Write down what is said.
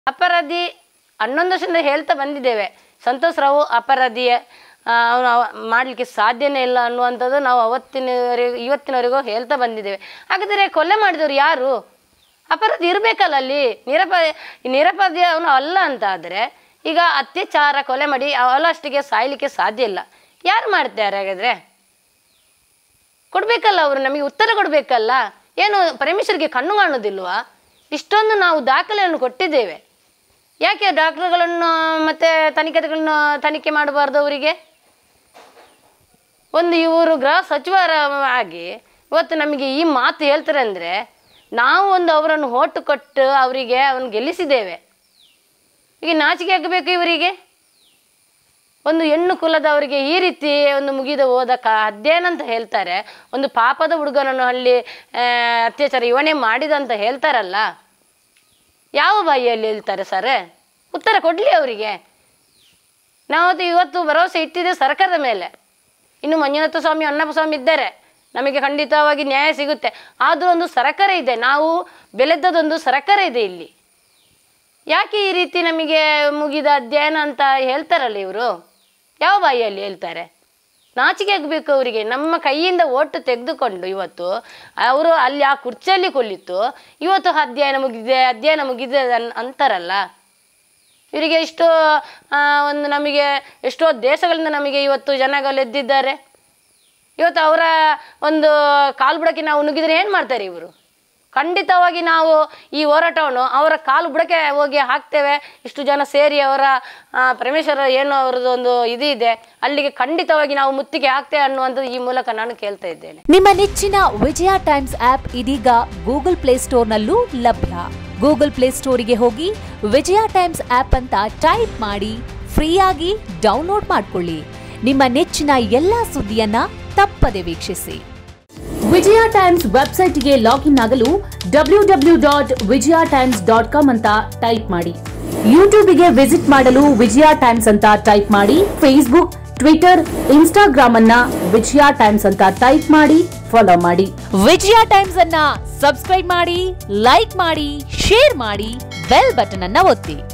ಅಪರಾಧಿ ಹನ್ನೊಂದು ವರ್ಷದಿಂದ ಹೇಳ್ತಾ ಬಂದಿದ್ದೇವೆ ಸಂತೋಷ್ ರಾವ್ ಅಪರಾಧಿಯೇ ಅವನು ಮಾಡಲಿಕ್ಕೆ ಸಾಧ್ಯನೇ ಇಲ್ಲ ಅನ್ನುವಂಥದ್ದು ನಾವು ಅವತ್ತಿನವರೆಗೂ ಇವತ್ತಿನವರೆಗೂ ಹೇಳ್ತಾ ಬಂದಿದ್ದೇವೆ ಹಾಗಾದರೆ ಕೊಲೆ ಮಾಡಿದವರು ಯಾರು ಅಪರಾಧಿ ಇರಬೇಕಲ್ಲ ಅಲ್ಲಿ ನಿರಪ ನಿರಪರಾಧಿ ಅವನು ಅಲ್ಲ ಅಂತ ಆದರೆ ಈಗ ಅತ್ಯಾಚಾರ ಕೊಲೆ ಮಾಡಿ ಅವಳಷ್ಟಿಗೆ ಸಾಯಲಿಕ್ಕೆ ಸಾಧ್ಯ ಇಲ್ಲ ಯಾರು ಮಾಡ್ತಾರೆ ಹಾಗಾದರೆ ಕೊಡಬೇಕಲ್ಲ ಅವರು ನಮಗೆ ಉತ್ತರ ಕೊಡಬೇಕಲ್ಲ ಏನು ಪರಮೇಶ್ವರಿಗೆ ಕಣ್ಣು ಕಾಣೋದಿಲ್ವಾ ಇಷ್ಟೊಂದು ನಾವು ದಾಖಲೆಯನ್ನು ಕೊಟ್ಟಿದ್ದೇವೆ ಯಾಕೆ ಡಾಕ್ಟರ್ಗಳನ್ನು ಮತ್ತು ತನಿಖೆಗಳನ್ನು ತನಿಖೆ ಮಾಡಬಾರ್ದು ಅವರಿಗೆ ಒಂದು ಇವರು ಗೃಹ ಸಚಿವರ ಆಗಿ ಇವತ್ತು ನಮಗೆ ಈ ಮಾತು ಹೇಳ್ತಾರೆ ಅಂದರೆ ನಾವು ಒಂದು ಅವರನ್ನು ಓಟು ಕೊಟ್ಟು ಅವರಿಗೆ ಅವನು ಗೆಲ್ಲಿಸಿದ್ದೇವೆ ಈಗ ನಾಚಿಕೆ ಆಗಬೇಕು ಇವರಿಗೆ ಒಂದು ಹೆಣ್ಣು ಕುಲದವರಿಗೆ ಈ ರೀತಿ ಒಂದು ಮುಗಿದ ಹೋದ ಕ ಅಧ್ಯಯನ ಅಂತ ಹೇಳ್ತಾರೆ ಒಂದು ಪಾಪದ ಹುಡುಗನನ್ನು ಅಲ್ಲಿ ಆ, ಅತ್ಯಾಚಾರ ಇವನೇ ಮಾಡಿದ ಅಂತ ಹೇಳ್ತಾರಲ್ಲ ಯಾವ ಬಾಯಿಯಲ್ಲಿ ಹೇಳ್ತಾರೆ ಸರ್ ಉತ್ತರ ಕೊಡಲಿ ಅವರಿಗೆ ನಾವು ಅದು ಇವತ್ತು ಭರವಸೆ ಇಟ್ಟಿದ್ದೆ ಸರ್ಕಾರದ ಮೇಲೆ ಇನ್ನು ಮಂಜುನಾಥ ಸ್ವಾಮಿ ಅಣ್ಣಪ್ಪ ಸ್ವಾಮಿ ಇದ್ದಾರೆ ನಮಗೆ ಖಂಡಿತವಾಗಿ ನ್ಯಾಯ ಸಿಗುತ್ತೆ ಆದರೂ ಒಂದು ಸರ್ಕಾರ ಇದೆ ನಾವು ಬೆಳೆದದೊಂದು ಸರ್ಕಾರ ಇದೆ ಇಲ್ಲಿ ಯಾಕೆ ಈ ರೀತಿ ನಮಗೆ ಮುಗಿದ ಅಧ್ಯಯನ ಅಂತ ಹೇಳ್ತಾರಲ್ಲ ಇವರು ಯಾವ ಬಾಯಿಯಲ್ಲಿ ಹೇಳ್ತಾರೆ ನಾಚಿಕೆ ಆಗಬೇಕು ಅವರಿಗೆ ನಮ್ಮ ಕೈಯಿಂದ ಓಟು ತೆಗೆದುಕೊಂಡು ಇವತ್ತು ಅವರು ಅಲ್ಲಿ ಆ ಕುರ್ಚಿಯಲ್ಲಿ ಕೊಲ್ಲಿತ್ತು ಇವತ್ತು ಅಧ್ಯಯನ ಮುಗಿದೆ ಅಧ್ಯಯನ ಮುಗಿದೆ ಅನ್- ಅಂತಾರಲ್ಲ ಇವರಿಗೆ ಎಷ್ಟೋ ಆ, ಒಂದು ನಮಗೆ ಎಷ್ಟೋ ದೇಶಗಳಿಂದ ನಮಗೆ ಇವತ್ತು ಜನಗಳು ಎದ್ದಿದ್ದಾರೆ ಇವತ್ತು ಅವರ ಒಂದು ಕಾಲು ಬುಡಕ್ಕೆ ನಾವು ನುಗ್ಗಿದ್ರೆ ಏನು ಮಾಡ್ತಾರೆ ಇವರು ಖಂಡಿತವಾಗಿ ನಾವು ಈ ಹೋರಾಟವನ್ನು ಅವರ ಕಾಲು ಬುಡಕ್ಕೆ ಹೋಗಿ ಹಾಕ್ತೇವೆ ಇಷ್ಟು ಜನ ಸೇರಿ ಅವರ ಆ, ಪರಮೇಶ್ವರ ಏನು ಅವರದ್ದು ಒಂದು ಇದು ಇದೆ ಅಲ್ಲಿಗೆ ಖಂಡಿತವಾಗಿ ನಾವು ಮುತ್ತಿಗೆ ಹಾಕ್ತೇವೆ ಅನ್ನುವಂಥದ್ದು ಈ ಮೂಲಕ ನಾನು ಕೇಳ್ತಾ ಇದ್ದೇನೆ ನಿಮ್ಮ ನೆಚ್ಚಿನ ವಿಜಯ ಟೈಮ್ಸ್ ಆಪ್ ಇದೀಗ ಗೂಗಲ್ ಪ್ಲೇಸ್ಟೋರ್ನಲ್ಲೂ ಲಭ್ಯ ಗೂಗಲ್ ಪ್ಲೇಸ್ಟೋರಿಗೆ ಹೋಗಿ ವಿಜಯ ಟೈಮ್ಸ್ ಆಪ್ ಅಂತ ಟೈಪ್ ಮಾಡಿ ಫ್ರೀಯಾಗಿ ಡೌನ್ಲೋಡ್ ಮಾಡ್ಕೊಳ್ಳಿ ನಿಮ್ಮ ನೆಚ್ಚಿನ ಎಲ್ಲಾ ಸುದ್ದಿಯನ್ನ ತಪ್ಪದೆ ವೀಕ್ಷಿಸಿ ವಿಜಯ ಟೈಮ್ಸ್ ವೆಬ್ಸೈಟ್ಗೆ ಲಾಗಿನ್ ಆಗಲು W W dot Vijaya Times dot com ಅಂತ ಟೈಪ್ ಮಾಡಿ ಯೂಟ್ಯೂಬ್ಗೆ ವಿಸಿಟ್ ಮಾಡಲು ವಿಜಯ ಟೈಮ್ಸ್ ಅಂತ ಟೈಪ್ ಮಾಡಿ ಫೇಸ್ಬುಕ್ ಟ್ವಿಟರ್ ಇನ್ಸ್ಟಾಗ್ರಾಮ್ ಅನ್ನ ವಿಜಯ ಟೈಮ್ಸ್ ಅಂತ ಟೈಪ್ ಮಾಡಿ ಫಾಲೋ ಮಾಡಿ ವಿಜಯ ಟೈಮ್ಸ್ ಅನ್ನ ಸಬ್ಸ್ಕ್ರೈಬ್ ಮಾಡಿ ಲೈಕ್ ಮಾಡಿ ಶೇರ್ ಮಾಡಿ ಬೆಲ್ ಬಟನ್ ಅನ್ನ ಒತ್ತಿ